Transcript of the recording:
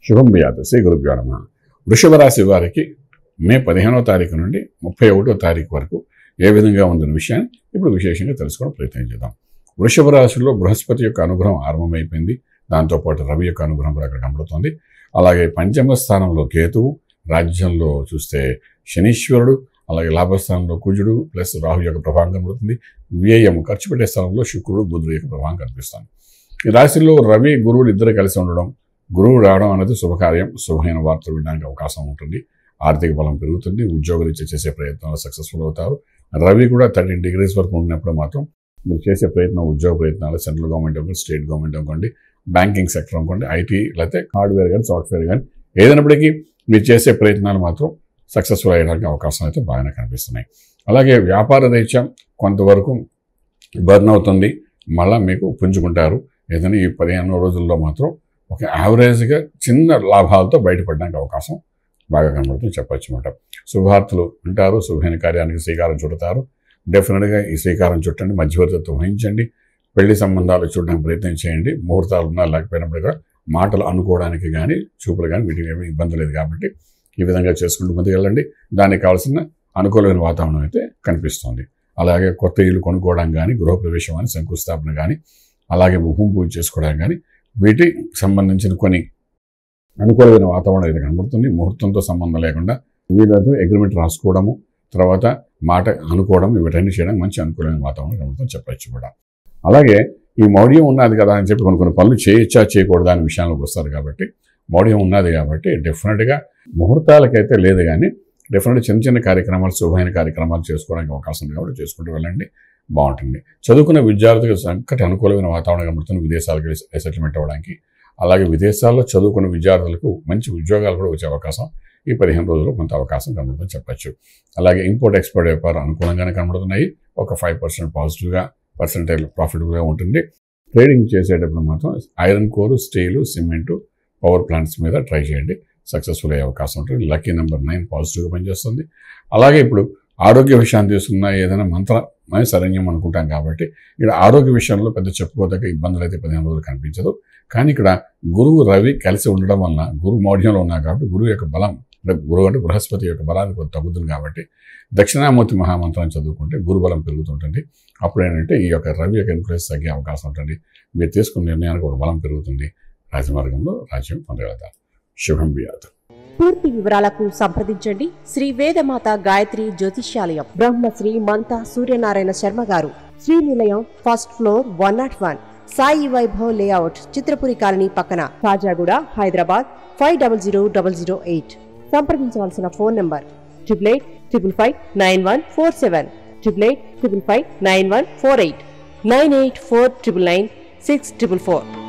శుభం బియాదు శ్రీ గురుభ్యో నమ వృషభ రాశి వారికి మే పదిహేనవ తారీఖు నుండి ముప్పై ఒకటో తారీఖు వరకు ఏ విధంగా ఉందన్న విషయాన్ని ఇప్పుడు విశేషంగా తెలుసుకోవడం ప్రయత్నం చేద్దాం వృషభ రాశిలో బృహస్పతి యొక్క అనుగ్రహం ఆరంభమైపోయింది దాంతోపాటు రవి యొక్క అనుగ్రహం కూడా అక్కడ కనబడుతుంది అలాగే పంచమ స్థానంలో కేతువు రాజ్యంలో చూస్తే శనీశ్వరుడు అలాగే లాభస్థానంలో కుజుడు ప్లస్ రాహు యొక్క ప్రభావం కనబడుతుంది వ్యయం ఖర్చు పెట్టే స్థానంలో శుక్రుడు బుధుడు యొక్క ప్రభావం కనిపిస్తుంది ఈ రాశిలో రవి గురువులు ఇద్దరు కలిసి ఉండడం గురువు రావడం అనేది శుభకార్యం శుభమైన వార్తలు వినడానికి అవకాశం ఉంటుంది ఆర్థిక బలం పెరుగుతుంది ఉద్యోగులు ఇచ్చే చేసే ప్రయత్నాలు సక్సెస్ఫుల్ అవుతారు రవి కూడా థర్టీన్ డిగ్రీస్ వరకు ఉన్నప్పుడు మాత్రం మీరు చేసే ప్రయత్నం ఉద్యోగ ప్రయత్నాలు సెంట్రల్ గవర్నమెంట్ అనుకోండి స్టేట్ గవర్నమెంట్ అనుకోండి బ్యాంకింగ్ సెక్టర్ అనుకోండి ఐటీ లేకపోతే హార్డ్వేర్ కానీ సాఫ్ట్వేర్ కానీ ఏదైనప్పటికీ మీరు చేసే ప్రయత్నాలు మాత్రం సక్సెస్ఫుల్ అయ్యడానికి అవకాశం అయితే బాగానే కనిపిస్తున్నాయి అలాగే వ్యాపార రీత్యా కొంతవరకు బర్న్ అవుతుంది మళ్ళీ మీకు పుంజుకుంటారు ఏదైనా ఈ పదిహేను రోజుల్లో మాత్రం ఒక యావరేజ్గా చిన్న లాభాలతో బయటపడడానికి అవకాశం బాగా కనబడుతుంది చెప్పచ్చు అనమాట శుభార్తలు వింటారు శుభమైన కార్యానికి శ్రీకారం చుడతారు డెఫినెట్గా ఈ శ్రీకారం చుట్టండి మధ్యవర్తిత్వం వహించండి పెళ్లి సంబంధాలు చూడడానికి ప్రయత్నం చేయండి ముహూర్తాలు ఉన్నా లేకపోయినప్పుడు కూడా మాటలు అనుకోవడానికి కానీ చూపులు కానీ వీటికి ఏమీ ఇబ్బంది లేదు కాబట్టి ఈ విధంగా చేసుకుంటూ ముందుకు వెళ్ళండి దానికి కావాల్సిన అనుకూలమైన వాతావరణం అయితే కనిపిస్తుంది అలాగే కొత్త ఇల్లు కొనుక్కోవడం కానీ గృహప్రవేశం అని శంకుస్థాపన కానీ అలాగే భూమి పూజ చేసుకోవడం కానీ వీటికి సంబంధించిన కొన్ని అనుకూలమైన వాతావరణం అయితే కనబడుతుంది ముహూర్తంతో సంబంధం లేకుండా వీళ్ళతో అగ్రిమెంట్ రాసుకోవడము తర్వాత మాట అనుకోవడం వీటన్ని చేయడం మంచి అనుకూలమైన వాతావరణం కనబడుతుంది చెప్పచ్చు కూడా అలాగే ఈ మౌఢ్యం ఉన్నది కదా అని చెప్పి కొన్ని కొన్ని పనులు చేయొచ్చా చేయకూడదా అనే విషయాల్లోకి వస్తారు కాబట్టి మౌఢ్యం ఉన్నది కాబట్టి డెఫినెట్గా ముహూర్తాలకైతే లేదు కానీ డెఫినెట్గా చిన్న చిన్న కార్యక్రమాలు శుభమైన కార్యక్రమాలు చేసుకోవడానికి అవకాశం ఉంది కాబట్టి చేసుకుంటూ వెళ్ళండి బాగుంటుంది చదువుకున్న విద్యార్థులకు చక్కటి అనుకూలమైన వాతావరణం కనబడుతుంది విదేశాలకు సెటిల్మెంట్ అవ్వడానికి అలాగే విదేశాల్లో చదువుకున్న విద్యార్థులకు మంచి ఉద్యోగాలు కూడా వచ్చే అవకాశం ఈ పదిహేను రోజుల్లో కొంత అవకాశం కనబడుతుందని చెప్పచ్చు అలాగే ఇంపోర్ట్ ఎక్స్పోర్ట్ వ్యాపారం అనుకూలంగానే కనబడుతున్నాయి ఒక ఫైవ్ పర్సెంట్ పాజిటివ్గా పర్సెంటేజ్ ప్రాఫిటబుల్గా ఉంటుంది ట్రేడింగ్ చేసేటప్పుడు మాత్రం iron ore steel cement power plants మీద ట్రై చేయండి సక్సెస్ఫుల్ అయ్యే అవకాశం ఉంటుంది లక్కీ నెంబర్ నైన్ పాజిటివ్గా పనిచేస్తుంది అలాగే ఇప్పుడు ఆరోగ్య విషయాన్ని తీసుకున్న ఏదైనా మంత్రమే శరణ్యం అనుకుంటాం కాబట్టి ఇక్కడ ఆరోగ్య విషయంలో పెద్ద చెప్పుకోదగ్గ ఇబ్బందులు అయితే పదిహేను రోజులు కనిపించదు కానీ ఇక్కడ గురువు రవి కలిసి ఉండడం వలన గురువు మౌఢ్యంలో ఉన్నారు కాబట్టి గురువు యొక్క బలం అంటే గురువు అంటే బృహస్పతి యొక్క బలాన్ని కొంత తగ్గుతుంది కాబట్టి దక్షిణామూర్తి మహామంత్రం చదువుకుంటే గురు బలం పెరుగుతుంటుంది అప్పుడు ఏంటంటే ఈ యొక్క రవి యొక్క ఇన్ఫ్లుయెన్స్ తగ్గే అవకాశం ఉంటుంది మీరు తీసుకున్న నిర్ణయానికి ఒక బలం పెరుగుతుంది రాజమార్గంలో రాజ్యం పొందగలుగుతారు శుభం బియాదు పూర్తి వివరాలకు సంప్రదించండి శ్రీ వేదమాత గాయత్రి జ్యోతిష్యాలయం బ్రహ్మశ్రీ మంతా సూర్యనారాయణ శర్మ గారు Srinilayam first floor one naught one Sai Vaibhav layout Chitrapuri colony పక్కన Khajaguda Hyderabad five double zero double zero eight సంప్రదించవలసిన phone number triple eight triple five nine one four seven triple eight triple five nine one four eight nine eight four triple nine six triple four